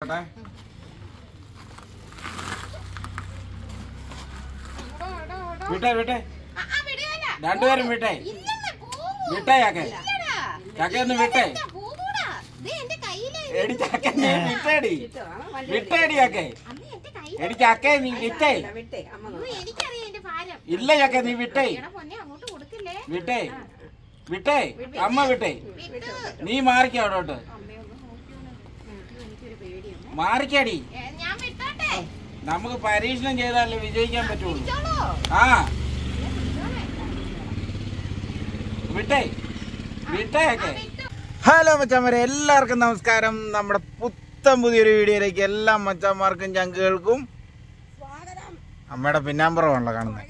നോക്കട്ടെ വിട്ടെ വിട്ടെ രണ്ടുപേരും വിട്ടെ വിട്ടെ ചാക്കെ ചാക്കെ ഒന്ന് വിട്ടെ എടി ചാക്കെ നീ വിട്ടേടി വിട്ടേടി ചാക്കെ എടി ചാക്കെ നീ വിട്ടേ വിട്ടേ അമ്മ എനിക്കറിയാം എന്റെ ഭാരം ഇല്ല ചാക്കെ നീ വിട്ടേ എടാ പൊന്നെ അങ്ങോട്ട് കൊടുക്കില്ലേ വിട്ടേ വിട്ടേ അമ്മ വിട്ടേ വിട്ടു നീ മാറിക്കോ അവിടോട്ട് മാറിക്കടി ഏ, ഞാൻ വിട്ടോട്ടെ നമുക്ക് പരീക്ഷണം ചെയ്താലേ വിജയിക്കാൻ പറ്റുള്ളൂ ചോളോ ആ വിട്ടേ വിട്ടേ ഒക്കെ ഹലോ മച്ചാന്മാരെ എല്ലാവർക്കും നമസ്കാരം നമ്മുടെ പുത്തൻ പുതിയൊരു വീഡിയോയിലേക്ക് എല്ലാ മച്ചാന്മാർക്കും ചങ്കുകൾക്കും അമ്മയുടെ പിന്നാമ്പുറമാണല്ലോ കാണുന്നത്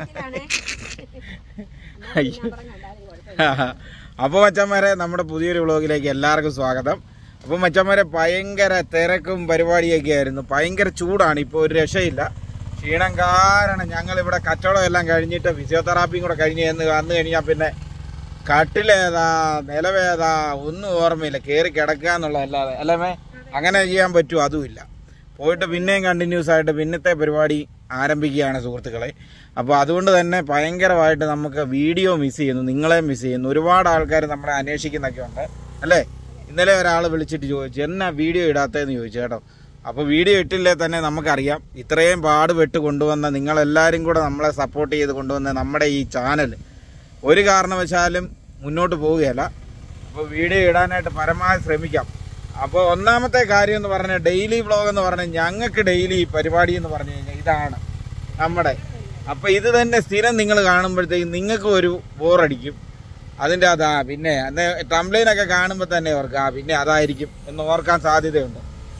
അയ്യോ അപ്പോൾ മച്ചന്മാരെ നമ്മുടെ പുതിയൊരു വ്ളോഗിലേക്ക് എല്ലാവർക്കും സ്വാഗതം അപ്പോൾ മച്ചന്മാരെ ഭയങ്കര തിരക്കും പരിപാടിയൊക്കെ ആയിരുന്നു ഭയങ്കര ചൂടാണ് ഇപ്പോൾ ഒരു രക്ഷയില്ല ക്ഷീണം കാരണം ഞങ്ങൾ ഇവിടെ കച്ചവടം എല്ലാം കഴിഞ്ഞിട്ട് ഫിസിയോതെറാപ്പിയും കൂടെ കഴിഞ്ഞ് എന്ന് വന്നു കഴിഞ്ഞാൽ പിന്നെ കട്ടിലേതാ നിലവേതാ ഒന്നും ഓർമ്മയില്ല കയറി കിടക്കുക എന്നുള്ളതല്ലാതെ അല്ലേ മേ അങ്ങനെ ചെയ്യാൻ പറ്റുമോ അതുമില്ല പോയിട്ട് പിന്നെയും കണ്ടിന്യൂസ് ആയിട്ട് പിന്നത്തെ പരിപാടി ആരംഭിക്കുകയാണ് സുഹൃത്തുക്കളെ അപ്പോൾ അതുകൊണ്ട് തന്നെ ഭയങ്കരമായിട്ട് നമുക്ക് വീഡിയോ മിസ് ചെയ്യുന്നു നിങ്ങളെ മിസ് ചെയ്യുന്നു ഒരുപാട് ആൾക്കാർ നമ്മളെ അന്വേഷിക്കുന്നൊക്കെ ഉണ്ട് അല്ലേ ഇന്നലെ ഒരാൾ വിളിച്ചിട്ട് ചോദിച്ചു എന്നാ വീഡിയോ ഇടാത്തതെന്ന് ചോദിച്ചു കേട്ടോ അപ്പോൾ വീഡിയോ ഇട്ടില്ലേ തന്നെ നമുക്കറിയാം ഇത്രയും പാടുപെട്ട് കൊണ്ടുവന്ന നിങ്ങളെല്ലാവരും കൂടെ നമ്മളെ സപ്പോർട്ട് ചെയ്ത് കൊണ്ടുവന്ന നമ്മുടെ ഈ ചാനൽ ഒരു കാരണവശാലും മുന്നോട്ട് പോവുകയല്ല അപ്പോൾ വീഡിയോ ഇടാനായിട്ട് പരമാവധി ശ്രമിക്കാം അപ്പോൾ ഒന്നാമത്തെ കാര്യം എന്ന് പറഞ്ഞാൽ ഡെയിലി വ്ളോഗ് എന്ന് പറഞ്ഞാൽ ഞങ്ങൾക്ക് ഡെയിലി പരിപാടി എന്ന് പറഞ്ഞു കഴിഞ്ഞാൽ ഇതാണ് നമ്മുടെ അപ്പോൾ ഇത് തന്നെ സ്ഥിരം നിങ്ങൾ കാണുമ്പോഴത്തേക്കും നിങ്ങൾക്ക് ഒരു ബോറടിക്കും അതിൻ്റെ അതാ പിന്നെ അന്ന് ടംപ്ലൈനൊക്കെ കാണുമ്പോൾ തന്നെ ഓർക്കുക ആ പിന്നെ അതായിരിക്കും എന്ന് ഓർക്കാൻ സാധ്യതയുണ്ട്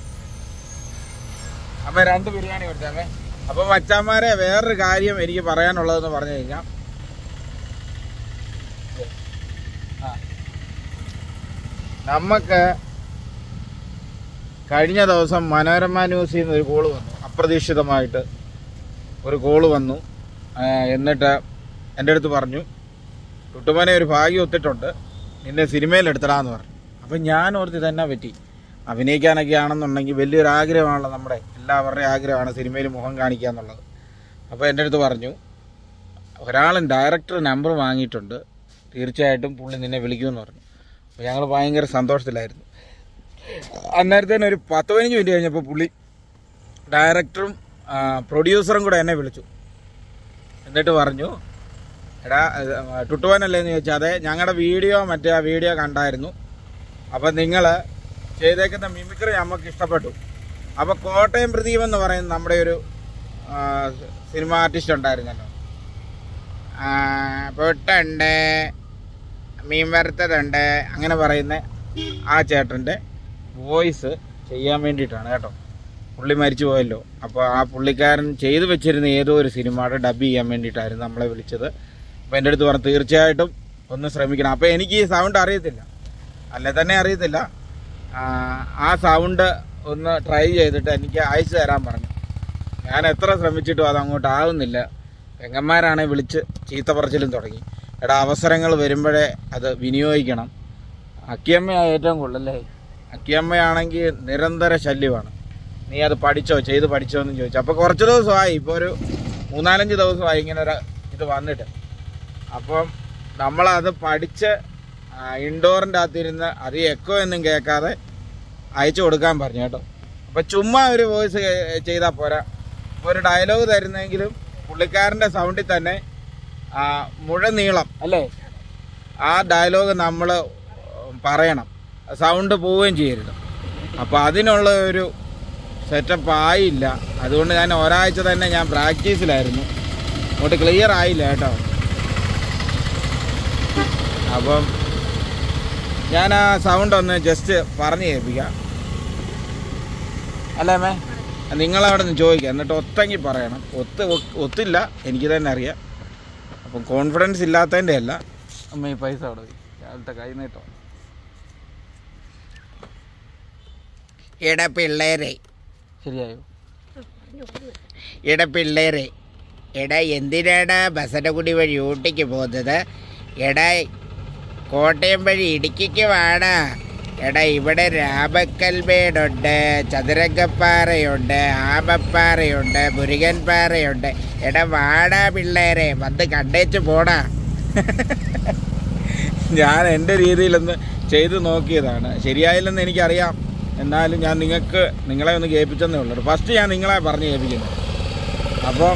അപ്പോൾ രണ്ട് ബിരിയാണി കൊടുത്തേ അപ്പോൾ മച്ചാന്മാരെ വേറൊരു കാര്യം എനിക്ക് പറയാനുള്ളതെന്ന് പറഞ്ഞു കഴിഞ്ഞാൽ നമുക്ക് കഴിഞ്ഞ ദിവസം മനോരമ ന്യൂസിൽ നിന്ന് ഒരു കോള് വന്നു അപ്രതീക്ഷിതമായിട്ട് ഒരു കോള് വന്നു ആ, എന്നിട്ട് എൻ്റെ അടുത്ത് പറഞ്ഞു ടുട്ടുമനെ ഒരു ഭാഗ്യം ഒത്തിട്ടുണ്ട് നിന്നെ സിനിമയിൽ എടുത്തടാന്ന് പറഞ്ഞു അപ്പം ഞാൻ ഓർത്ത് ഇതെന്നാ പറ്റി അഭിനയിക്കാനൊക്കെ ആണെന്നുണ്ടെങ്കിൽ വലിയൊരു ആഗ്രഹമാണല്ലോ നമ്മുടെ എല്ലാവരുടെയും ആഗ്രഹമാണ് സിനിമയിൽ മുഖം കാണിക്കുക എന്നുള്ളത് അപ്പോൾ എൻ്റെ അടുത്ത് പറഞ്ഞു ഒരാളും ഡയറക്ടർ നമ്പർ വാങ്ങിയിട്ടുണ്ട് തീർച്ചയായിട്ടും പുള്ളി നിന്നെ വിളിക്കുമെന്ന് പറഞ്ഞു അപ്പോൾ ഞങ്ങൾ ഭയങ്കര സന്തോഷത്തിലായിരുന്നു അന്നേരത്തേന് ഒരു പത്ത് പതിനഞ്ച് മിനിറ്റ് കഴിഞ്ഞപ്പോൾ പുള്ളി ഡയറക്ടറും ആ, പ്രൊഡ്യൂസറും കൂടെ എന്നെ വിളിച്ചു എന്നിട്ട് പറഞ്ഞു എടാ ടുട്ടുവാനല്ലേ എന്ന് ചോദിച്ചാൽ അതെ ഞങ്ങളുടെ വീഡിയോ മറ്റേ ആ വീഡിയോ കണ്ടായിരുന്നു അപ്പം നിങ്ങൾ ചെയ്തേക്കുന്ന മിമിക്രി നമുക്ക് ഇഷ്ടപ്പെട്ടു അപ്പോൾ കോട്ടയം പ്രദീപ് എന്ന് പറയുന്ന നമ്മുടെ ഒരു ആ, സിനിമ ആർട്ടിസ്റ്റ് ഉണ്ടായിരുന്നല്ലോ ആ, പൊട്ടുണ്ട് മീൻ വറുത്തതുണ്ട് അങ്ങനെ പറയുന്ന ആ ചേട്ടൻ്റെ വോയിസ് ചെയ്യാൻ വേണ്ടിയിട്ടാണ് കേട്ടോ പുള്ളി മരിച്ചു പോയല്ലോ അപ്പോൾ ആ പുള്ളിക്കാരൻ ചെയ്തു വെച്ചിരുന്ന ഏതോ ഒരു സിനിമയുടെ ഡബ് ചെയ്യാൻ വേണ്ടിയിട്ടായിരുന്നു നമ്മളെ വിളിച്ചത് അപ്പോൾ എൻ്റെ അടുത്ത് പറഞ്ഞു തീർച്ചയായിട്ടും ഒന്ന് ശ്രമിക്കണം അപ്പോൾ എനിക്ക് ഈ സൗണ്ട് അറിയത്തില്ല അല്ലെ തന്നെ അറിയത്തില്ല ആ, ആ സൗണ്ട് ഒന്ന് ട്രൈ ചെയ്തിട്ട് എനിക്ക് അയച്ചു തരാൻ പറഞ്ഞു ഞാൻ എത്ര ശ്രമിച്ചിട്ടും അത് അങ്ങോട്ട് ആവുന്നില്ല പെങ്ങന്മാരാണെ വിളിച്ച് ചീത്ത പറച്ചിലും തുടങ്ങി എടാ അവസരങ്ങൾ വരുമ്പോഴേ അത് വിനിയോഗിക്കണം അക്കിയമ്മയാണ് ഏറ്റവും കൂടുതലല്ലേ അക്കിയമ്മയാണെങ്കിൽ നിരന്തര ശല്യമാണ് നീ അത് പഠിച്ചോ ചെയ്ത് പഠിച്ചോ എന്ന് ചോദിച്ചു അപ്പോൾ കുറച്ച് ദിവസമായി ഇപ്പോൾ ഒരു മൂന്നാലഞ്ച് ദിവസമായി ഇങ്ങനെ ഒരു ഇത് വന്നിട്ട് അപ്പം നമ്മളത് പഠിച്ച് ഇൻഡോറിൻ്റെ അകത്തിരുന്ന് അത് എക്കോ ഒന്നും കേൾക്കാതെ അയച്ചു കൊടുക്കാൻ പറഞ്ഞു കേട്ടോ അപ്പം ചുമ്മാ ഒരു വോയിസ് ചെയ്താൽ പോരാ ഒരു ഡയലോഗ് തരുന്നെങ്കിലും പുള്ളിക്കാരൻ്റെ സൗണ്ടിൽ തന്നെ ആ, മുഴനീളം അല്ലേ ആ ഡയലോഗ് നമ്മൾ പറയണം സൗണ്ട് പോവുകയും ചെയ്യരുത് അപ്പോൾ അതിനുള്ള ഒരു സെറ്റപ്പ് ആയില്ല അതുകൊണ്ട് ഞാൻ ഒരാഴ്ച തന്നെ ഞാൻ പ്രാക്ടീസിലായിരുന്നു അങ്ങോട്ട് ക്ലിയർ ആയില്ല കേട്ടോ അപ്പം ഞാൻ ആ സൗണ്ട് ഒന്ന് ജസ്റ്റ് പറഞ്ഞു കേൾപ്പിക്കാം അല്ലേ മേ നിങ്ങളവിടെ നിന്ന് ചോദിക്കുക എന്നിട്ട് ഒത്തെങ്കിൽ പറയണം ഒത്ത് ഒത്തില്ല എനിക്ക് തന്നെ അറിയാം അപ്പം കോൺഫിഡൻസ് ഇല്ലാത്തതിൻ്റെ അല്ല അമ്മ ഈ പൈസ അവിടെ വെയ്. രാവിലത്തെ കൈ നീട്ടോ ഇട പിള്ളേരെ ശരിയായോ ഇട പിള്ളേരെ എടാ എന്തിനാണ് ബസനഗുടി വഴി ഊട്ടിക്ക് പോകുന്നത് എടാ കോട്ടയം വഴി ഇടുക്കിക്ക് വാടാ എടാ ഇവിടെ രാമക്കൽമേടുണ്ട് ചതുരംഗപ്പാറയുണ്ട് ആമപ്പാറയുണ്ട് മുരുകൻ പാറയുണ്ട് എടാ വാടാ പിള്ളേരെ വന്ന് കണ്ടേച്ച് പോടാ ഞാൻ എൻ്റെ രീതിയിലൊന്ന് ചെയ്തു നോക്കിയതാണ് ശരിയായില്ലെന്ന് എനിക്കറിയാം എന്നാലും ഞാൻ നിങ്ങൾക്ക് നിങ്ങളെ ഒന്ന് കേൾപ്പിച്ചെന്നേ ഉള്ളൂ ഫസ്റ്റ് ഞാൻ നിങ്ങളെ പറഞ്ഞ് കേൾപ്പിക്കുന്നു അപ്പോൾ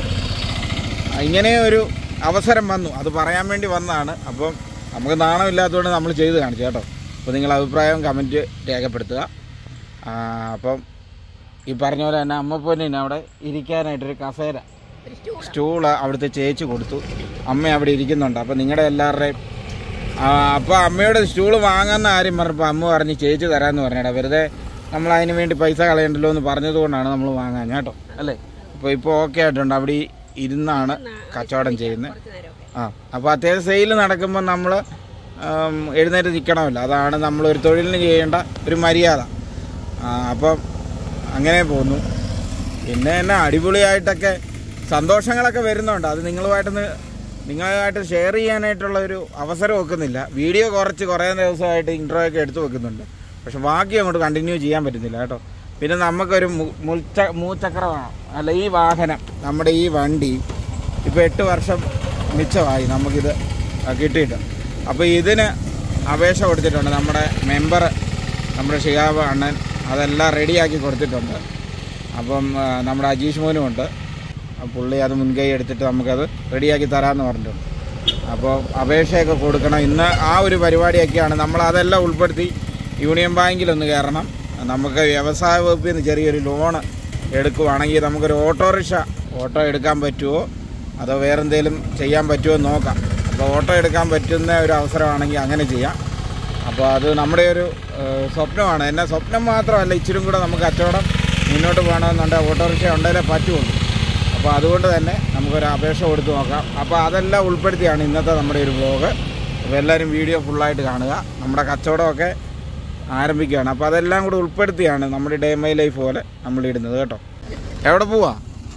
ഇങ്ങനെ ഒരു അവസരം വന്നു അത് പറയാൻ വേണ്ടി വന്നതാണ് അപ്പം നമുക്ക് നാണമില്ലാത്തതുകൊണ്ട് നമ്മൾ ചെയ്ത് കാണിച്ചു കേട്ടോ അപ്പോൾ നിങ്ങൾ അഭിപ്രായം കമൻറ്റ് രേഖപ്പെടുത്തുക ആ, അപ്പം ഈ പറഞ്ഞ പോലെ തന്നെ അമ്മപ്പൊന്നിന് അവിടെ ഇരിക്കാനായിട്ടൊരു കസേര സ്റ്റൂള് അവിടുത്തെ ചേച്ചി കൊടുത്തു അമ്മ അവിടെ ഇരിക്കുന്നുണ്ട് അപ്പം നിങ്ങളുടെ എല്ലാവരുടെയും അപ്പോൾ അമ്മയോട് സ്റ്റൂള് വാങ്ങാമെന്ന കാര്യം പറഞ്ഞപ്പോൾ അമ്മ പറഞ്ഞ് ചേച്ചി തരാമെന്ന് പറഞ്ഞേടാ വെറുതെ നമ്മൾ അതിന് വേണ്ടി പൈസ കളയണ്ടല്ലോ എന്ന് പറഞ്ഞതുകൊണ്ടാണ് നമ്മൾ വാങ്ങാൻ കേട്ടോ അല്ലേ അപ്പോൾ ഇപ്പോൾ ഓക്കെ ആയിട്ടുണ്ട് അവിടെ ഈ ഇരുന്നാണ് കച്ചവടം ചെയ്യുന്നത് ആ അപ്പോൾ അത്യാവശ്യം സെയിൽ നടക്കുമ്പോൾ നമ്മൾ എഴുന്നേറ്റ് നിൽക്കണമല്ലോ അതാണ് നമ്മൾ ഒരു തൊഴിലിന് ചെയ്യേണ്ട ഒരു മര്യാദ ആ, അപ്പം അങ്ങനെ പോകുന്നു പിന്നെ തന്നെ അടിപൊളിയായിട്ടൊക്കെ സന്തോഷങ്ങളൊക്കെ വരുന്നുണ്ട് അത് നിങ്ങളുമായിട്ടൊന്ന് നിങ്ങളുമായിട്ട് ഷെയർ ചെയ്യാനായിട്ടുള്ള ഒരു അവസരം വെക്കുന്നില്ല വീഡിയോ കുറച്ച് കുറേ ദിവസമായിട്ട് ഇൻട്രോ ഒക്കെ എടുത്തു വെക്കുന്നുണ്ട് പക്ഷെ ബാക്കി അങ്ങോട്ട് കണ്ടിന്യൂ ചെയ്യാൻ പറ്റുന്നില്ല കേട്ടോ പിന്നെ നമുക്കൊരു മു- മുൾച്ച മൂച്ചക്രമാണ് അല്ല ഈ വാഹനം നമ്മുടെ ഈ വണ്ടി ഇപ്പോൾ എട്ട് വർഷം മിച്ചമായി നമുക്കിത് കിട്ടിയിട്ട് അപ്പോൾ ഇതിന് അപേക്ഷ കൊടുത്തിട്ടുണ്ട് നമ്മുടെ മെമ്പർ നമ്മുടെ ഷിഹാബ് അണ്ണൻ അതെല്ലാം റെഡിയാക്കി കൊടുത്തിട്ടുണ്ട് അപ്പം ആ, നമ്മുടെ അജീഷ് മോനും ഉണ്ട് ആ പുള്ളി അത് മുൻകൈ എടുത്തിട്ട് നമുക്കത് റെഡിയാക്കി തരാമെന്ന് പറഞ്ഞിട്ടുണ്ട് അപ്പോൾ അപേക്ഷയൊക്കെ കൊടുക്കണം ഇന്ന് ആ ഒരു പരിപാടിയൊക്കെയാണ് നമ്മൾ അതെല്ലാം ഉൾപ്പെടുത്തി യൂണിയൻ ബാങ്കിലൊന്ന് കയറണം നമുക്ക് വ്യവസായ വകുപ്പിൽ നിന്ന് ചെറിയൊരു ലോണ് എടുക്കുവാണെങ്കിൽ നമുക്കൊരു ഓട്ടോറിക്ഷ ഓട്ടോ എടുക്കാൻ പറ്റുമോ അതോ വേറെ എന്തെങ്കിലും ചെയ്യാൻ പറ്റുമോ എന്ന് നോക്കാം അപ്പോൾ ഓട്ടോ എടുക്കാൻ പറ്റുന്ന ഒരു അവസരമാണെങ്കിൽ അങ്ങനെ ചെയ്യാം അപ്പോൾ അത് നമ്മുടെ ഒരു ഏഹ്, സ്വപ്നമാണ് എന്നെ സ്വപ്നം മാത്രമല്ല ഇച്ചിരും കൂടെ നമുക്ക് കച്ചവടം മുന്നോട്ട് പോകണമെന്നുണ്ടെങ്കിൽ ഓട്ടോറിക്ഷ ഉണ്ടെങ്കിലേ പറ്റുള്ളൂ അപ്പോൾ അതുകൊണ്ട് തന്നെ നമുക്കൊരു അപേക്ഷ കൊടുത്ത് നോക്കാം അപ്പോൾ അതെല്ലാം ഉൾപ്പെടുത്തിയാണ് ഇന്നത്തെ നമ്മുടെ ഒരു വ്ലോഗ് അപ്പോൾ എല്ലാവരും വീഡിയോ ഫുള്ളായിട്ട് കാണുക നമ്മുടെ കച്ചവടമൊക്കെ ആരംഭിക്കുകയാണ് അപ്പോൾ അതെല്ലാം കൂടെ ഉൾപ്പെടുത്തിയാണ് നമ്മുടെ ഡേ മൈ ലൈഫ് പോലെ നമ്മൾ ഇടുന്നത് കേട്ടോ എവിടെ പോവാ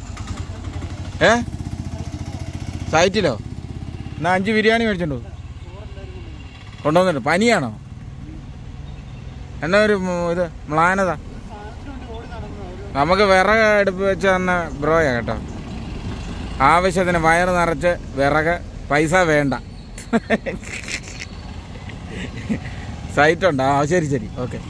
ഏ സൈറ്റിലോ എന്നാ അഞ്ച് ബിരിയാണി മേടിച്ചിട്ടുണ്ടോ കൊണ്ടുവന്നിട്ട് പനിയാണോ എന്നാ ഒരു മ് ഇത് മ്ലാനത നമുക്ക് വിറക് അടുപ്പ് വെച്ച് തന്ന ബ്രോയാ കേട്ടോ ആവശ്യത്തിന് വയറ് നിറച്ച് വിറക് പൈസ വേണ്ട സൈറ്റ് ഉണ്ടോ ആ ശരി ശരി ഓക്കെ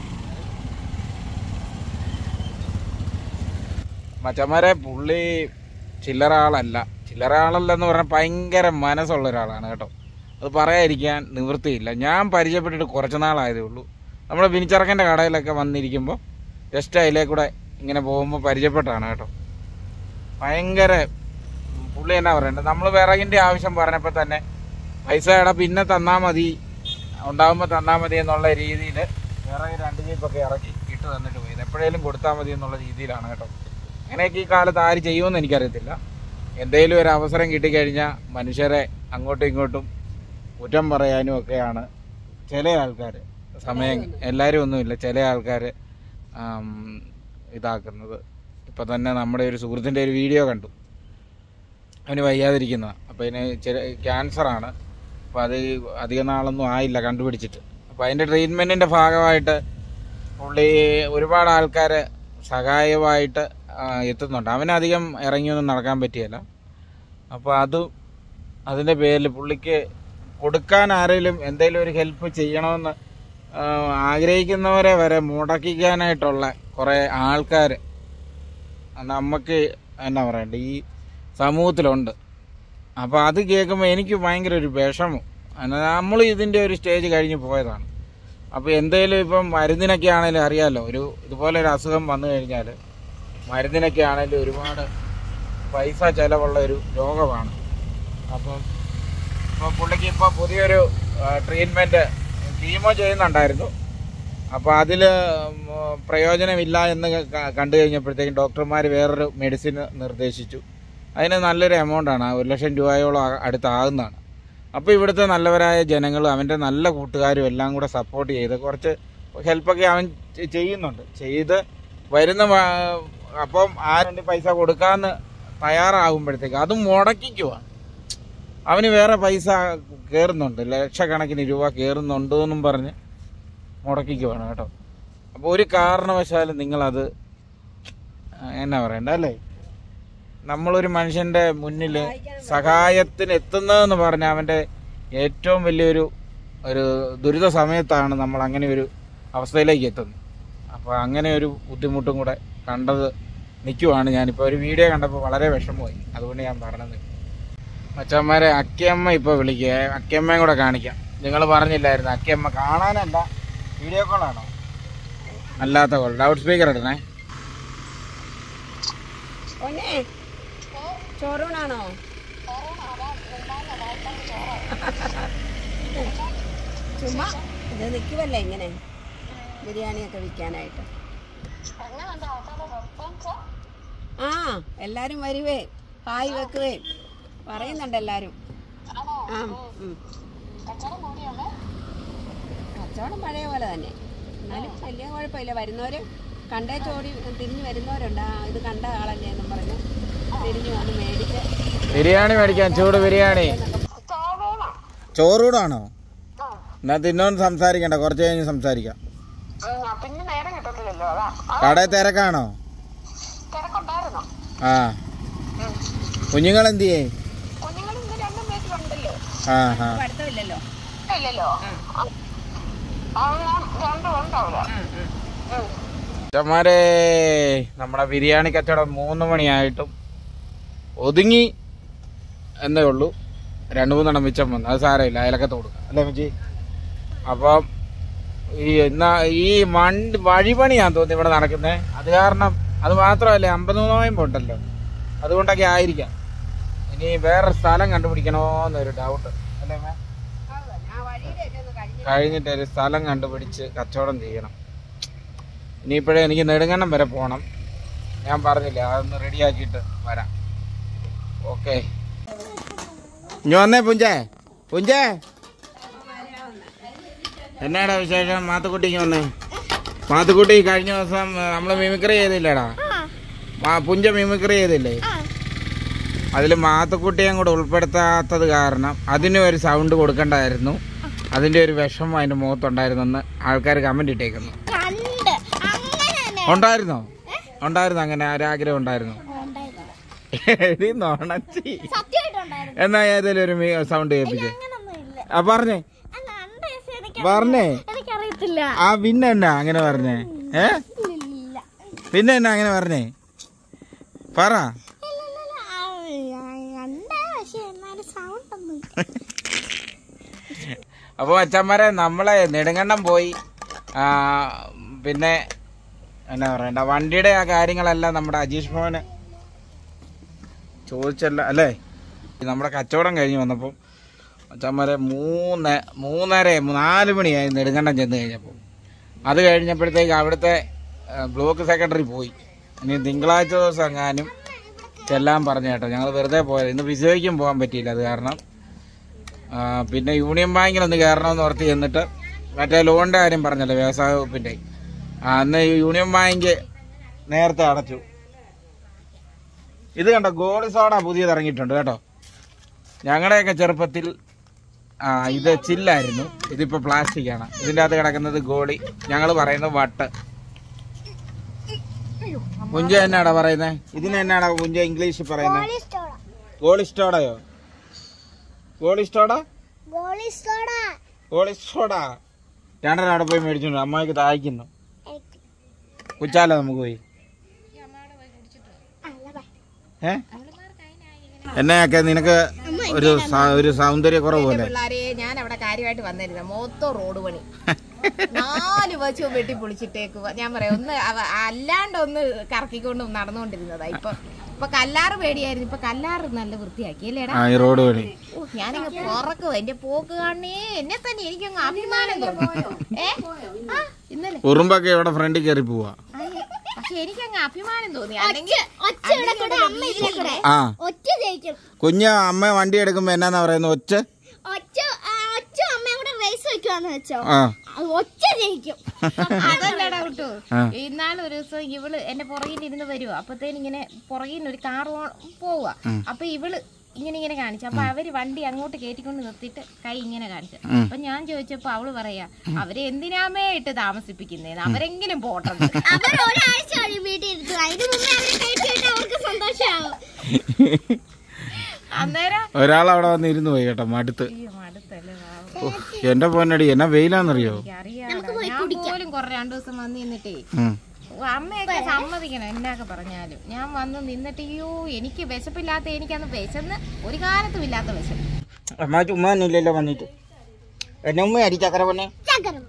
മച്ചന്മാരെ പുള്ളി ചില്ലറ ആളല്ല ചില്ലറ ആളല്ലെന്ന് പറഞ്ഞാൽ ഭയങ്കര മനസ്സുള്ള ഒരാളാണ് കേട്ടോ അത് പറയാതിരിക്കാൻ നിവൃത്തിയില്ല ഞാൻ പരിചയപ്പെട്ടിട്ട് കുറച്ച് നാളായതേ ഉള്ളൂ നമ്മുടെ ബിനിച്ചറക്കൻ്റെ കടയിലൊക്കെ വന്നിരിക്കുമ്പോൾ ജസ്റ്റ് അതിലേ കൂടെ ഇങ്ങനെ പോകുമ്പോൾ പരിചയപ്പെട്ടാണ് കേട്ടോ ഭയങ്കര പുള്ളി എന്നാ പറയണ്ടത് നമ്മൾ വിറകിൻ്റെ ആവശ്യം പറഞ്ഞപ്പോൾ തന്നെ പൈസ എടാ പിന്നെ തന്നാൽ മതി ഉണ്ടാകുമ്പോൾ തന്നാൽ മതി എന്നുള്ള രീതിയിൽ വിറക് രണ്ട് ജീപ്പൊക്കെ ഇറക്കി ഇട്ട് തന്നിട്ട് പോയി എപ്പോഴേലും കൊടുത്താൽ മതി എന്നുള്ള രീതിയിലാണ് കേട്ടോ അങ്ങനെയൊക്കെ ഈ കാലത്ത് ആര് ചെയ്യുമെന്ന് എനിക്കറിയത്തില്ല എന്തെങ്കിലും ഒരു അവസരം കിട്ടിക്കഴിഞ്ഞാൽ മനുഷ്യരെ അങ്ങോട്ടും ഇങ്ങോട്ടും കുറ്റം പറയാനും ഒക്കെയാണ് ചില ആൾക്കാർ സമയം എല്ലാവരും ഒന്നുമില്ല ചില ആൾക്കാർ ഇതാക്കുന്നത് ഇപ്പം തന്നെ നമ്മുടെ ഒരു സുഹൃത്തിൻ്റെ ഒരു വീഡിയോ കണ്ടു അവന് വയ്യാതിരിക്കുന്ന അപ്പോൾ അതിന് ചെറിയ ക്യാൻസറാണ് അപ്പോൾ അത് അധിക നാളൊന്നും ആയില്ല കണ്ടുപിടിച്ചിട്ട് അപ്പോൾ അതിൻ്റെ ട്രീറ്റ്മെൻറ്റിൻ്റെ ഭാഗമായിട്ട് പുള്ളി ഒരുപാട് ആൾക്കാർ സഹായമായിട്ട് ആ, എത്തുന്നുണ്ട് അവനധികം ഇറങ്ങിയൊന്നും നടക്കാൻ പറ്റിയല്ല അപ്പോൾ അത് അതിൻ്റെ പേരിൽ പുള്ളിക്ക് കൊടുക്കാൻ ആരെങ്കിലും എന്തെങ്കിലും ഒരു ഹെൽപ്പ് ചെയ്യണമെന്ന് ആ, ആഗ്രഹിക്കുന്നവരെ വരെ മുടക്കിക്കാനായിട്ടുള്ള കുറേ ആൾക്കാർ നമുക്ക് എന്നാ പറയണ്ടേ ഈ സമൂഹത്തിലുണ്ട് അപ്പോൾ അത് കേൾക്കുമ്പോൾ എനിക്ക് ഭയങ്കര ഒരു വിഷമം നമ്മൾ ഇതിൻ്റെ ഒരു സ്റ്റേജ് കഴിഞ്ഞ് പോയതാണ് അപ്പോൾ എന്തെങ്കിലും ഇപ്പം മരുന്നിനൊക്കെ ആണെങ്കിലും അറിയാമല്ലോ ഒരു ഇതുപോലെ ഒരു അസുഖം വന്നു കഴിഞ്ഞാൽ മരുന്നിനൊക്കെ ആണെങ്കിലും ഒരുപാട് പൈസ ചിലവുള്ള ഒരു രോഗമാണ് അപ്പം ഇപ്പോൾ പുള്ളിക്ക് ഇപ്പോൾ പുതിയൊരു ട്രീറ്റ്മെൻറ്റ് കീമോ ചെയ്യുന്നുണ്ടായിരുന്നു അപ്പോൾ അതിൽ പ്രയോജനമില്ല എന്ന് ക- കണ്ടു കഴിഞ്ഞപ്പോഴത്തേക്കും ഡോക്ടർമാർ വേറൊരു മെഡിസിൻ നിർദ്ദേശിച്ചു അതിന് നല്ലൊരു എമൗണ്ടാണ് ഒരു ലക്ഷം രൂപയോളം ആ- അടുത്താകുന്നതാണ് അപ്പോൾ ഇവിടുത്തെ നല്ലവരായ ജനങ്ങളും അവൻ്റെ നല്ല കൂട്ടുകാരും എല്ലാം കൂടെ സപ്പോർട്ട് ചെയ്ത് കുറച്ച് ഹെൽപ്പൊക്കെ അവൻ ചെ- ചെയ്യുന്നുണ്ട് ചെയ്ത് വരുന്ന വ- അപ്പം ആ രണ്ട് പൈസ കൊടുക്കാമെന്ന് തയ്യാറാകുമ്പോഴത്തേക്ക് അതും മുടക്കിക്കുവാ അവന് വേറെ പൈസ കയറുന്നുണ്ട് ലക്ഷക്കണക്കിന് രൂപ കയറുന്നുണ്ട് എന്നും പറഞ്ഞ് മുടക്കിക്കുവാണ് കേട്ടോ അപ്പോൾ ഒരു കാരണവശാലും നിങ്ങളത് ആ, എന്നാ പറയണ്ട അല്ലേ നമ്മളൊരു മനുഷ്യന്റെ മുന്നിൽ സഹായത്തിന് എത്തുന്നതെന്ന് പറഞ്ഞാൽ അവന്റെ ഏറ്റവും വലിയൊരു ഒരു ദുരിത സമയത്താണ് നമ്മൾ അങ്ങനെ ഒരു അവസ്ഥയിലേക്ക് എത്തുന്നത് അപ്പോൾ അങ്ങനെ ഒരു ബുദ്ധിമുട്ടും കൂടെ കണ്ടത് നിൽക്കുവാണ് ഞാനിപ്പോൾ ഒരു വീഡിയോ കണ്ടപ്പോൾ വളരെ വിഷമമായി അതുകൊണ്ട് ഞാൻ പറഞ്ഞത് മച്ചന്മാരെ അക്കിയമ്മ ഇപ്പോൾ വിളിക്കുക അക്കിയമ്മയും കൂടെ കാണിക്കാം നിങ്ങൾ പറഞ്ഞില്ലായിരുന്നു അക്കിയമ്മ കാണാനല്ല വീഡിയോ കോളാണോ അല്ലാത്ത കോൾ ലൗഡ് സ്പീക്കർ ഇടണേ ഓനെ ചോറൂണാണോ ചുമ്മാ ഇത് നിൽക്കുമല്ലേ ഇങ്ങനെ ബിരിയാണിയൊക്കെ വിൽക്കാനായിട്ട് ആ എല്ലാരും വരുവേ ഹായ് വെക്കുവേ പറയുന്നുണ്ട് എല്ലാരും ആ ഉം. കച്ചവടം പഴയ പോലെ തന്നെ എന്നാലും വലിയ കുഴപ്പമില്ല വരുന്നവര് കണ്ടേ ചോടി തിരിഞ്ഞു വരുന്നവരുണ്ട് ആ ഇത് കണ്ട ആളല്ലേ എന്നും പറഞ്ഞ് തിരിഞ്ഞു വന്ന് മേടിച്ച് ബിരിയാണി മേടിക്കാൻ ചൂട് ബിരിയാണി ചോറൂടാണോ എന്നാ തിന്നോന്ന് സംസാരിക്കണ്ട കുറച്ച് കഴിഞ്ഞ് സംസാരിക്കാം പിന്നെ നേരം കിട്ടത്തില്ലല്ലോ അതാ കടയിൽ തിരക്കാണോ തിരക്കുണ്ടായിരുന്നോ ആ കുഞ്ഞുങ്ങൾ എന്ത് ചെയ്യേ കുഞ്ഞുങ്ങൾ ഇന്ന് രണ്ടും വീട്ടിലുണ്ടല്ലോ ആ ആ പഠിത്തമില്ലല്ലോ ഇല്ലല്ലോ രണ്ടും ഉണ്ടാവില്ല ചമാരെ നമ്മുടെ ബിരിയാണി കച്ചവടം മൂന്ന് മണിയായിട്ടും ഒതുങ്ങി എന്നേ ഉള്ളൂ രണ്ട് മൂന്നെണ്ണം മിച്ചം വന്നു അത് സാരമില്ല അയലക്കത്ത് കൊടുക്കാം അല്ലേ മിച്ചി അപ്പം ഈ എന്നാ ഈ വണ്ടി വഴിപണിയാന്ന് തോന്നി ഇവിടെ നടക്കുന്നത് അത് കാരണം അത് മാത്രമല്ല അമ്പതിനായിരം ഉണ്ടല്ലോ അതുകൊണ്ടൊക്കെ ആയിരിക്കാം ഇനി വേറെ സ്ഥലം കണ്ടുപിടിക്കണോന്നൊരു ഡൗട്ട് അല്ലേ മേ കഴിഞ്ഞിട്ട് ഒരു സ്ഥലം കണ്ടുപിടിച്ച് കച്ചവടം ചെയ്യണം ഇനിയിപ്പോഴേ എനിക്ക് നെടുങ്കണ്ണം വരെ പോകണം ഞാൻ പറഞ്ഞില്ല അതൊന്ന് റെഡിയാക്കിയിട്ട് വരാം ഓക്കെ ഇനി വന്നേ പുഞ്ചേ പുഞ്ചേ എന്നാടാ വിശേഷം മാത്തുക്കുട്ടിക്ക് വന്നേ മാത്തുക്കുട്ടി കഴിഞ്ഞ ദിവസം നമ്മൾ മിമിക്രി ചെയ്തില്ലേടാ മാ പുഞ്ച മിമിക്രി ചെയ്തില്ലേ അതിൽ മാത്തുക്കുട്ടിയും കൂടെ ഉൾപ്പെടുത്താത്തത് കാരണം അതിനും ഒരു സൗണ്ട് കൊടുക്കണ്ടായിരുന്നു അതിന്റെ ഒരു വിഷമം അതിന്റെ മുഖത്തുണ്ടായിരുന്നെന്ന് ആൾക്കാർ കമന്റ് ഇട്ടേക്കുന്നു കണ്ട് അങ്ങനെ തന്നെ ഉണ്ടായിരുന്നോ ഉണ്ടായിരുന്നു അങ്ങനെ ഒരാഗ്രഹം ഉണ്ടായിരുന്നു എടി നോണച്ചി സത്യമായിട്ടുണ്ടായിരുന്നു എന്നാ ഏതെങ്കിലും ഒരു സൗണ്ട് കേൾപ്പിച്ചേ അങ്ങനൊന്നും ഇല്ല ആ പറഞ്ഞേ അല്ല അണ്ട എനിക്ക് പറഞ്ഞേ എനിക്കറിയത്തില്ല ആ പിന്നെ എന്നാ അങ്ങനെ പറഞ്ഞേ ഏ ഇല്ല പിന്നെ എന്നാ അങ്ങനെ പറഞ്ഞേ പറ ഉണ്ട് പക്ഷെ എന്നാലും സൗണ്ട് ഒന്നും അപ്പോൾ അച്ഛന്മാരെ നമ്മളെ നെടുങ്കണ്ടം പോയി ആ, പിന്നെ എന്നാ പറയണ്ട വണ്ടിയുടെ ആ കാര്യങ്ങളെല്ലാം നമ്മുടെ അജീഷ് മോഹന് ചോദിച്ചല്ല അല്ലേ നമ്മുടെ കച്ചവടം കഴിഞ്ഞ് വന്നപ്പം അച്ഛന്മാരെ മൂന്ന് മൂന്നര നാല് മണിയായി നെടുങ്കണ്ടം ചെന്ന് കഴിഞ്ഞപ്പോൾ അത് കഴിഞ്ഞപ്പോഴത്തേക്ക് അവിടുത്തെ ആ, ബ്ലോക്ക് സെക്രട്ടറി പോയി ഇനി തിങ്കളാഴ്ച ദിവസം എങ്ങാനും ചെല്ലാൻ പറഞ്ഞു കേട്ടോ ഞങ്ങൾ വെറുതെ പോയത് ഇന്ന് വിസയ്ക്കും പോകാൻ പറ്റിയില്ല അത് കാരണം ആ, പിന്നെ യൂണിയൻ ബാങ്കിലൊന്ന് കയറണമെന്ന് ഓർത്ത് ചെന്നിട്ട് മറ്റേ ലോണിൻ്റെ കാര്യം പറഞ്ഞല്ലോ വ്യവസായ വകുപ്പിൻ്റെ ആ, അന്ന് ഈ യൂണിയൻ ബാങ്ക് നേരത്തെ അടച്ചു ഇത് കണ്ടോ ഗോളി സോഡ പുതിയത് ഇറങ്ങിയിട്ടുണ്ട് കേട്ടോ ഞങ്ങളുടെയൊക്കെ ചെറുപ്പത്തിൽ ആ ഇത് ചില്ലായിരുന്നു ഇതിപ്പോ പ്ലാസ്റ്റിക് ആണ് ഇതിൻ്റെ അകത്ത് കിടക്കുന്നത് ഗോളി ഞങ്ങൾ പറയുന്നത് വട്ട് പുഞ്ച എന്നാടാ പറയുന്നത് ഇതിന് എന്നാടാ പുഞ്ച ഇംഗ്ലീഷിൽ പറയുന്നത് ഗോളിസ്റ്റോടയോ ഗോളിസ്റ്റോട ഗോളിസ്റ്റോട രണ്ടര അവിടെ പോയി മേടിച്ചോണ്ട് അമ്മയ്ക്ക് തായ്ക്കുന്നു കുച്ചാലോ നമുക്ക് പോയി ഏ എന്നെയൊക്കെ നിനക്ക് ഒരു സ- ഒരു സൗന്ദര്യ കുറവ് പോലെ പിള്ളാരെ ഞാൻ അവിടെ കാര്യമായിട്ട് വന്നിരുന്ന മൊത്തം റോഡ് പണി നാല് വശവും വെട്ടി പൊളിച്ചിട്ടേക്കുക ഞാൻ പറയാം ഒന്ന് അവ- അല്ലാണ്ട് ഒന്ന് കറക്കിക്കൊണ്ട് നടന്നുകൊണ്ടിരുന്നതാ ഇപ്പൊ ഇപ്പൊ കല്ലാറ് പേടിയായിരുന്നു ഇപ്പൊ കല്ലാറ് നല്ല വൃത്തിയാക്കി അല്ലേടാ ആ ഈ റോഡ് വഴി ഓ, ഞാനങ്ങ് പുറക്കും എന്റെ പോക്ക് കാണേ എന്നെ തന്നെ എനിക്കങ്ങ് അഭിമാനം തോന്നി ഏ ആ ഇന്നലെ ഉറുമ്പൊക്കെ ഇവിടെ ഫ്രണ്ടിൽ കയറി പോവാ അയ്യ, പക്ഷെ എനിക്കങ്ങ് അഭിമാനം തോന്നി അല്ലെങ്കിൽ ആ ഒറ്റ ജയിക്കും കുഞ്ഞ് അമ്മ വണ്ടി എടുക്കുമ്പോ എന്നാന്നാ പറയുന്നത് ഒച്ച ഒറ്റ ആ, ഒറ്റ അമ്മയും കൂടെ റേസ് വെക്കുവാന്ന് വെച്ചോ ആ അത് ഒറ്റ ജയിക്കും അതല്ലടാ വിട്ടു ആ. ഇന്നാള് ഒരു ദിവസം ഇവള് എന്റെ പുറകിൽ ഇരുന്ന് വരുവാ അപ്പത്തേന് ഇങ്ങനെ പുറകിൽ ഒരു കാർ പോവുക അപ്പൊ ഇവള് ഇങ്ങനെ ഇങ്ങനെ കാണിച്ചു അപ്പൊ അവര് വണ്ടി അങ്ങോട്ട് കയറ്റിക്കൊണ്ട് നിർത്തിയിട്ട് കൈ ഇങ്ങനെ കാണിച്ചു അപ്പൊ ഞാൻ ചോദിച്ചപ്പോ അവള് പറയാ അവരെ എന്തിനാമേ ഇട്ട് താമസിപ്പിക്കുന്നേന്ന് അവരെങ്കിലും പോട്ടെന്ന് അവർ ഒരാഴ്ച കഴിയും വീട്ടിൽ ഇരുത്തുക അതിന് മുന്നേ അവരെ കയറ്റിയിട്ട് അവർക്ക് സന്തോഷമാവും അന്നേരം ഒരാൾ അവിടെ വന്ന് ഇരുന്ന് പോയി കേട്ടോ മടുത്ത് അയ്യോ, മടുത്തല്ലേ പാവം. ഓ, എന്റെ പൊന്നടി എന്നാ വെയിലാന്നറിയോ എനിക്കറിയാലോ. ഞാൻ പോലും കൊറേ രണ്ടു ദിവസം വന്ന് നിന്നിട്ടേ ഉം. ഓ, അമ്മയൊക്കെ സമ്മതിക്കണം എന്നൊക്കെ പറഞ്ഞാലും ഞാൻ വന്ന് നിന്നിട്ട് അയ്യോ എനിക്ക് വിശപ്പില്ലാത്ത എനിക്കന്ന് വിശന്ന് ഒരു കാലത്തും ഇല്ലാത്ത വിശപ്പ് അമ്മ ചുമ്മാ ഒന്നുമില്ലല്ലോ വന്നിട്ട് എന്നെ ഉമ്മ അടിച്ചക്കര പൊന്നെ ചക്കരം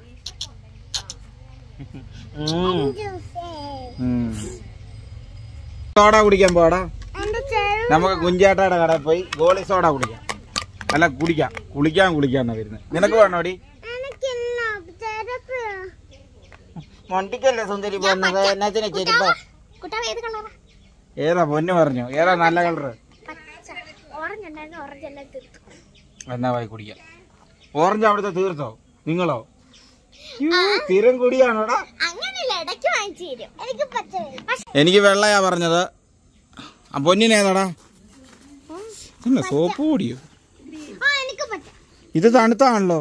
സോഡ കുടിക്കാൻ പോടാ എന്റെ ചെറു നമുക്ക് കുഞ്ചാട്ടയുടെ കടയിൽ പോയി ഗോളി സോഡ കുടിക്കാം അല്ല കുടിക്കാം കുളിക്കാൻ കുളിക്കാന്നാ വരുന്നത് നിനക്ക് വേണോടി എനിക്കില്ല ചെറുപ്പ് വണ്ടിക്കല്ലേ സുന്ദരി പോകുന്നത് എന്നാത്തിന് ചെരുപ്പ കുട്ടാവ് ഏത് കളറാ ഏതാ പൊന്നു പറഞ്ഞു ഏതാ നല്ല കളറ് പച്ച ഓറഞ്ച് ഉണ്ടായിരുന്നു ഓറഞ്ച് എല്ലാം തീർത്തു എന്നാ പോയി കുടിക്കാം ഓറഞ്ച് അവിടുത്തെ തീർത്തോ നിങ്ങളോ യ്യോ, സ്ഥിരം കുടിയാണോടാ അങ്ങനെയല്ല ഇടയ്ക്ക് വാങ്ങിച്ചു തരും എനിക്ക് പച്ച വേണം. പക്ഷെ എനിക്ക് വെള്ളയാ പറഞ്ഞത് ആ പൊന്നിനേതാടാ ഇല്ല സോപ്പ് കൂടിയോ ആ എനിക്ക് പച്ച ഇത് തണുത്താണല്ലോ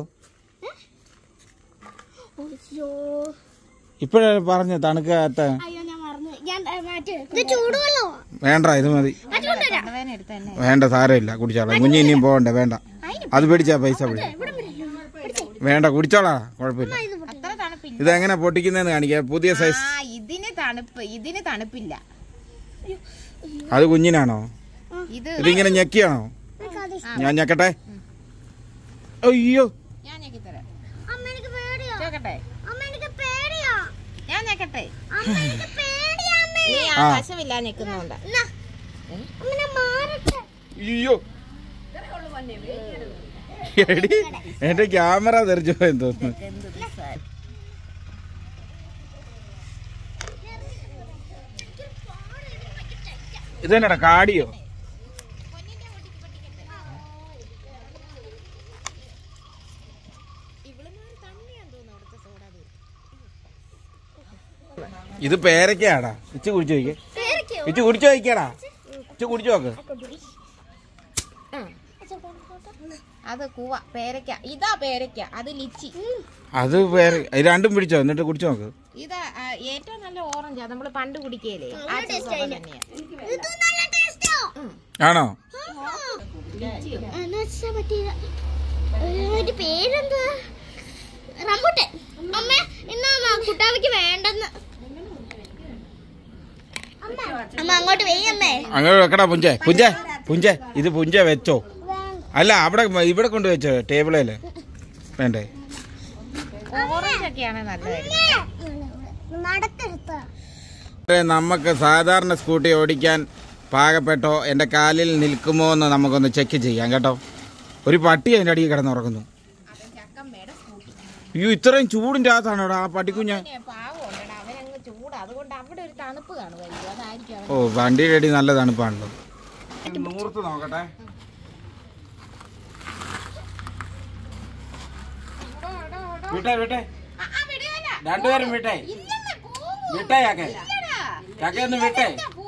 അയ്യോ ഇപ്പോഴേ പറഞ്ഞ തണുക്കാത്ത അയ്യോ ഞാൻ മറന്നു ഞാൻ ഏ, മാറ്റി വെക്കും. ഇത് ചൂടുവല്ലോ വേണ്ട ഇത് മതി മാറ്റിക്കൊണ്ടുവരാം തലവേദന എടുത്ത് തന്നെ വേണ്ട സാരമില്ല കുടിച്ചോളാം കുഞ്ഞ് ഇനിയും പോകണ്ട വേണ്ട അത് പിടിച്ചാ പൈസ പിടി ഇവിടെ പിടിക്കൂ. പിടിച്ചേ. വേണ്ട കുടിച്ചോളാ കുഴപ്പമില്ല ഇത് പിടി. അത്ര തണുപ്പില്ല ഇതെങ്ങനെ പൊട്ടിക്കുന്നതെന്ന് കാണിക്കാം പുതിയ സൈസ് ആ ഇതിന് തണുപ്പ് ഇതിന് തണുപ്പില്ല അത് കുഞ്ഞിനാണോ ഇത് ഇതിങ്ങനെ ഞെക്കിയാണോ എനിക്കത് ഇഷ്ടം. ഞാൻ ഞെക്കട്ടെ അയ്യോ ഞാൻ ഞെക്കിത്തരാം അമ്മ എനിക്ക് പേടിയാ ചോക്കട്ടെ അമ്മ എനിക്ക് പേടിയാ ഞാൻ ഞെക്കട്ടെ അമ്മ എനിക്ക് പേടിയാ അമ്മേ നീ ആ ആ. വശമില്ല നിൽക്കുന്നുണ്ട് എന്നാ, അമ്മ ഞാൻ മാറട്ടെ അയ്യോ എടി എന്റെ ക്യാമറ തെറിച്ചു പോയെന്ന് തോന്നുന്നു എന്ത് നിസ്സാരം. ഇതെന്നടാ കാടിയോ ഇത് പേരക്കാടാ ഇച്ച് കുടിച്ചു നോക്കിയേ പേടിക്കോ ഇച്ച് കുടിച്ചു നോക്കിയാടാ ഇച്ച് കുടിച്ചു നോക്ക് അത് കൂവ പേരയ്ക്ക ഇതാ പേരയ്ക്ക അത് ലിച്ചി അത് പേര് ഇത് രണ്ടും പിടിച്ചോ എന്നിട്ട് കുടിച്ചു നോക്ക് ഇത് ആ, ഏറ്റവും നല്ല ഓറഞ്ചാ നമ്മള് പണ്ട് കുടിക്കല്ലേ ആ ടേസ്റ്റ് തന്നെയാ ഇത് നല്ല ടേസ്റ്റോ ആണോ എന്ന് വെച്ചാ പറ്റിയില്ല ഒരു പേരെന്താ റംബുട്ടൻ അമ്മ ഇന്നാ കുട്ടാവിക്ക് വേണ്ടെന്ന് അമ്മ അങ്ങോട്ട് വെയ്യ അമ്മേ അങ്ങനെ വെക്കടാ പുഞ്ചേ പുഞ്ചേ പുഞ്ചേ ഇത് പുഞ്ചേ വെച്ചോ അല്ല അവിടെ ഇവിടെ കൊണ്ട് വെച്ചോ ടേബിളേല് വേണ്ടേ ഓറഞ്ച് ഒക്കെയാണ് നല്ലതായിരുന്നു നടക്കെടുത്ത ഏ, നമുക്ക് സാധാരണ സ്കൂട്ടി ഓടിക്കാൻ പാകപ്പെട്ടോ എൻ്റെ കാലിൽ നിൽക്കുമോ എന്ന് നമുക്കൊന്ന് ചെക്ക് ചെയ്യാം കേട്ടോ ഒരു പട്ടി അതിൻ്റെ അടിയിൽ കിടന്നുറങ്ങുന്നു അയ്യോ ഇത്രയും ചൂടിൻ്റെ അകത്താണോടാ ആ പട്ടിക്കുഞ്ഞ് പാവമുണ്ടടാ അവനങ്ങ് ചൂട് അതുകൊണ്ട് അവിടെ ഒരു തണുപ്പ് കാണുമായിരിക്കും അതായിരിക്കും അവൻ ഓ വണ്ടിയുടെ അടി നല്ല തണുപ്പാണല്ലോ നൂർത്ത് നോക്കട്ടെ വിട്ടെ വിട്ടെ രണ്ടുപേരും വിട്ടെ വിട്ടെ ചാക്കെ ചാക്കെ ഒന്ന് വിട്ടെ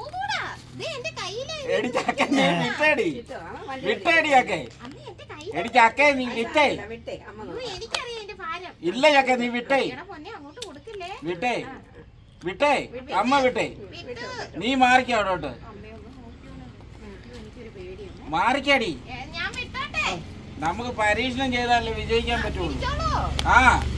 എടി ചാക്കെ നീ വിട്ടേടി വിട്ടേടി ചാക്കെ എടി ചാക്കെ നീ വിട്ടേ എനിക്കറിയാം എന്റെ ഭാരം ഇല്ല ചാക്കെ നീ വിട്ടേ എടാ പൊന്നെ അങ്ങോട്ട് കൊടുക്കില്ലേ വിട്ടേ വിട്ടേ അമ്മ വിട്ടേ വിട്ടു നീ മാറിക്കോ അവിടോട്ട് മാറിക്കടി ഏ, ഞാൻ വിട്ടോട്ടെ നമുക്ക് പരീക്ഷണം ചെയ്താലേ വിജയിക്കാൻ പറ്റുള്ളൂ ചോളോ ആ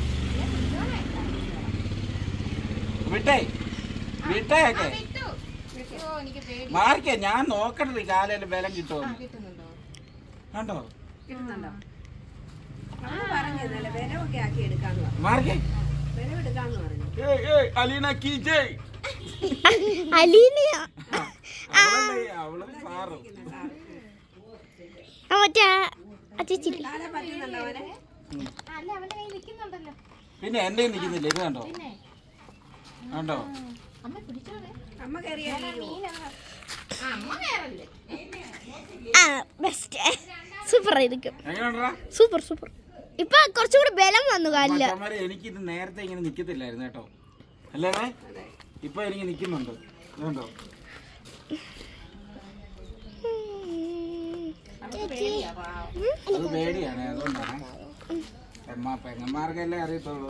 വിട്ടേ വിട്ടേ ഒക്കെ വിട്ടു അയ്യോ എനിക്ക് പേടി മാറിക്ക ഞാൻ നോക്കട്ടെ ഈ കാലയില് ബലം കിട്ടുമോ കിട്ടുന്നുണ്ടോ കണ്ടോ കിട്ടുന്നുണ്ടോ നമ്മൾ പറഞ്ഞതല്ലേ വിലമൊക്കെ ആക്കി എടുക്കാന്ന് പറഞ്ഞു മാറിക്കേ വിലമെടുക്കാന്ന് പറഞ്ഞു ഏയ്, ഏയ്, അലീന കീ ജയ്. അലീനയ അവളല്ലേ, അവള് സാറ്. മറ്റേ അച്ചിച്ചില്ലേ കാലം പറ്റുന്നുണ്ടോ അവനെ അല്ല അവന്റെ കയ്യിൽ നിൽക്കുന്നുണ്ടല്ലോ പിന്നെ എന്റെ നിക്കുന്നില്ല ഇത് കണ്ടോ കണ്ടോ അമ്മ പിടിച്ചോളെ അമ്മ കയറിയാലോ മീനങ്ങ് ആ, അമ്മ വേറല്ലേ ആ ബെസ്റ്റ് സൂപ്പർ ആയിരിക്കും എങ്ങനെയുണ്ടാ സൂപ്പർ സൂപ്പർ ഇപ്പൊ കുറച്ചുകൂടി ബലം വന്നു കാലില് മച്ചന്മാരെ എനിക്കിത് നേരത്തെ ഇങ്ങനെ നിക്കത്തില്ലായിരുന്നു കേട്ടോ അല്ലേ ഇപ്പൊ എനിക്ക് നിക്കുന്നുണ്ട് ഇത് കണ്ടോ അത് പേടിയാണ് അതുകൊണ്ടാണ് എമ്മ പെങ്ങന്മാർക്കല്ലേ അറിയത്തുള്ളൂ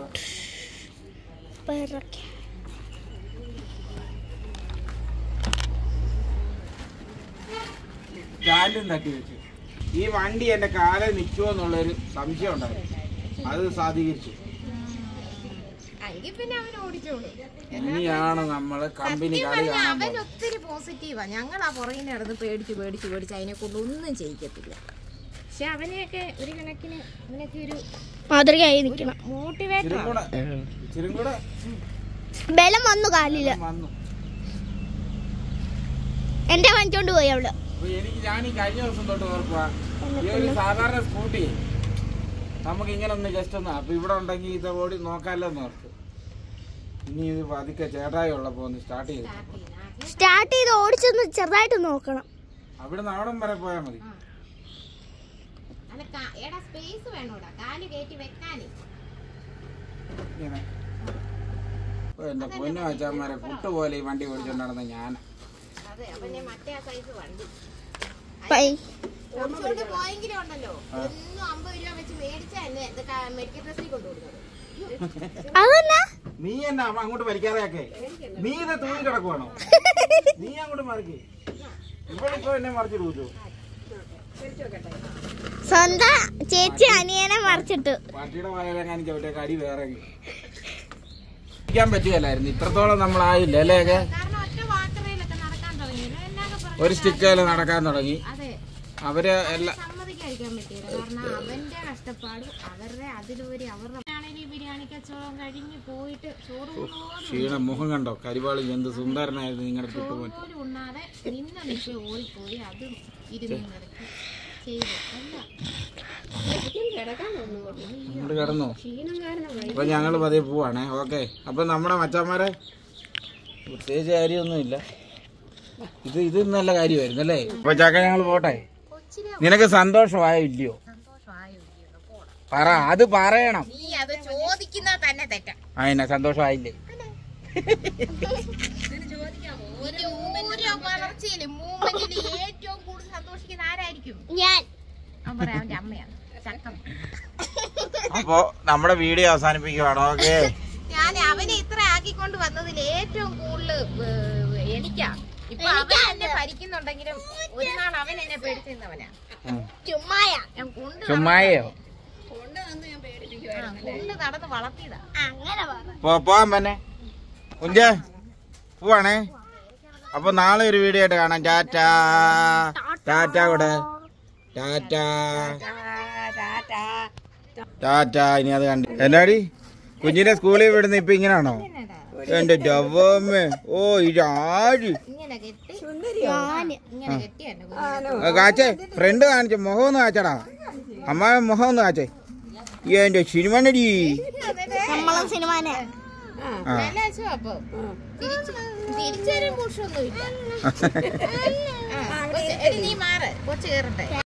കാലും തട്ടി വെച്ചു ഈ വണ്ടി എന്റെ കാലെ നിൽക്കുമോ എന്നുള്ളൊരു സംശയം ഉണ്ടായിരുന്നു അത് സാധീകരിച്ചു എങ്കിൽ പിന്നെ അവൻ ഓടിച്ചോളൂ ഇനിയാണ് നമ്മള് കമ്പനി സത്യം കളി പറഞ്ഞാ കാണാൻ അവൻ പോകുന്നത് ഒത്തിരി പോസിറ്റീവാ ഞങ്ങൾ ആ പുറകിൽ നടന്ന് പേടിച്ച് പേടിച്ച് പേടിച്ച് അതിനെ കൊണ്ട് ഒന്നും ചെയ്യിക്കത്തില്ല പക്ഷെ അവനെയൊക്കെ ഒരു കണക്കിന് അവനൊക്കെ ഒരു മാതൃകയായി നിൽക്കണം മോട്ടിവേറ്റർ ഇച്ചിരി കൂടെ ഇച്ചിരി കൂടെ ബലം വന്നു കാലില് വന്നു എന്റെ വാങ്ങിച്ചോണ്ട് പോയി അവള് അപ്പൊ എനിക്ക് ഞാൻ ഈ കഴിഞ്ഞ ദിവസം തൊട്ട് ഓർക്കുക ഈ ഒരു സാധാരണ സ്കൂട്ടി നമുക്ക് ഇങ്ങനെ ഒന്ന് ജസ്റ്റ് ഒന്ന് അപ്പൊ ഇവിടെ ഉണ്ടെങ്കിൽ ഇത് ഓടി നോക്കാമല്ലോ എന്ന് ഓർത്ത് ഇനി ഇത് പതുക്കെ ചേട്ടായി ഉള്ളപ്പോ ഒന്ന് സ്റ്റാർട്ട് ചെയ്തു സ്റ്റാർട്ട് ചെയ്ത് ഓടിച്ചൊന്ന് ചെറുതായിട്ട് നോക്കണം അവിടുന്ന് അവിടം വരെ പോയാൽ മതി അല്ല കാ- എടാ സ്പേസ് വേണോടാ കാല് കയറ്റി വെക്കാന് ഇങ്ങനെ ഓ, എന്റെ പൊന്നു വെച്ചാമാരെ പുട്ട് പോലെ ഈ വണ്ടി ഓടിച്ചോണ്ട് നടന്ന ഞാൻ അതെ അവനെ മറ്റേ ആ സൈസ് വണ്ടി പൈ ഓടിച്ചോണ്ട് പോയെങ്കിലും ഉണ്ടല്ലോ ഒന്നും അമ്പത് രൂപ വെച്ച് മേടിച്ചാ എന്നെ ഇത് ക- മെഡിക്കൽ ഡ്രസ്സിൽ കൊണ്ടുകൊടുക്കുന്നത് അതെന്നാ നീ എന്നെ അമ്മ അങ്ങോട്ട് വലിക്കാതെയൊക്കെ നീ ഇത് തൂങ്ങി കിടക്കുവാണോ നീ അങ്ങോട്ട് മറിക്ക് ഇവിടെ ഇപ്പൊ എന്നെ മറിച്ച് തൂച്ചു സ്വന്തം ചേച്ചി അനിയനെ മറിച്ചിട്ട് പാർട്ടിയുടെ വായലെങ്ങാനും ചവിട്ടിയൊക്കെ അടി വേറെ ഇരിക്കാൻ പറ്റിയല്ലായിരുന്നു ഇത്രത്തോളം നമ്മളായില്ല അല്ലേ ഒക്കെ? കാരണം ഒറ്റ വാക്കറയിലൊക്കെ നടക്കാൻ തുടങ്ങി എന്നൊക്കെ പറഞ്ഞു ഒരു സ്റ്റിക്കയിൽ നടക്കാൻ തുടങ്ങി അതെ അവര് എല്ലാ സമ്മതിക്കാതിരിക്കാൻ പറ്റില്ല കാരണം അവന്റെ കഷ്ടപ്പാട് അവരുടെ അതിലുപരി അവരുടെ ആണെങ്കിൽ ഈ ബിരിയാണി കച്ചവടം കഴിഞ്ഞ് പോയിട്ട് ചോറ് പോലും ക്ഷീണം മുഖം കണ്ടോ കരിവാളി എന്ത് സുന്ദരനായിരുന്നു നിങ്ങളുടെ ചുട്ടുപോൻ പോലും ഉണ്ണാതെ നിന്ന നിൽക്കുക ഓടിപ്പോയി അതും ഇരുന്ന് നിരക്കി ചെയ്തു അല്ല അങ്ങോട്ട് കിടന്നു അപ്പൊ ഞങ്ങള് പതിയെ പോവാണേ ഓക്കെ അപ്പൊ നമ്മുടെ മച്ചാന്മാരെ പ്രത്യേകിച്ച് കാര്യമൊന്നുമില്ല ഇത് ഇത് നല്ല കാര്യമായിരുന്നു അല്ലേ അപ്പൊ ചക്ക ഞങ്ങൾ പോട്ടെ നിനക്ക് സന്തോഷമായോ ഇല്ലയോ സന്തോഷമായോ ഇല്ലയോ? പോടാ. പറ അത് പറയണം നീ അത് ചോദിക്കുന്ന തന്നെ തെറ്റാ അതിനെ സന്തോഷമായില്ലേ ഒരു ഓരോ വളർച്ചയില് മൂവ്മെന്റില് ഏറ്റവും കൂടുതൽ സന്തോഷിക്കുന്ന ആരായിരിക്കും ഞാൻ അവൻ പറയാം അവന്റെ അമ്മയാണ് ചക്കം അപ്പോ നമ്മുടെ വീഡിയോ അവസാനിപ്പിക്കുവാണ് ഓക്കെ ഞാൻ അവനെ ഇത്ര ആക്കിക്കൊണ്ട് വന്നതിൽ ഏറ്റവും കൂടുതൽ എനിക്കാ ഇപ്പൊ അവൻ എന്നെ ഭരിക്കുന്നുണ്ടെങ്കിലും ഒരു നാൾ അവൻ എന്നെ പേടിച്ചിരുന്നവനാ ചുമ്മായ ഞാൻ കൊണ്ട് ചുമ്മായോ ആ, കൊണ്ട് നടന്ന് വളർത്തിയതാ അങ്ങനെ പറ പോ പോവാൻ തന്നെ കുഞ്ച പോവാണേ അപ്പൊ നാളെ ഒരു വീഡിയോ ആയിട്ട് കാണാം ടാറ്റാ ടാറ്റ കൂടെ ടാറ്റ ടാറ്റ ഇനി അത് കണ്ട് എന്നാടി കുഞ്ഞിനെ സ്കൂളിൽ വിടുന്ന ഇപ്പൊ ഇങ്ങനാണോ എന്റെ ഡവമ്മേ ഓ ഇതാര് ഇങ്ങനെ കെട്ടി ഞാന് ഇങ്ങനെ കെട്ടി എന്നെ കുഞ്ഞിനെ. ആ, കാച്ചേ ഫ്രണ്ട് കാണിച്ചു മുഖം ഒന്ന് കാച്ചടാ അമ്മാവൻ മുഖം ഒന്ന് കാച്ചേ എന്റെ സിനിമനടി നമ്മളും സിനിമാനെ ആ നല്ല രസമാ അപ്പൊ തിരിച്ചു തിരിച്ചൊരു പുഷൊന്നും ഇല്ല ആ, കൊച്ച്- എടി നീ മാറ് കൊച്ചു കയറട്ടെ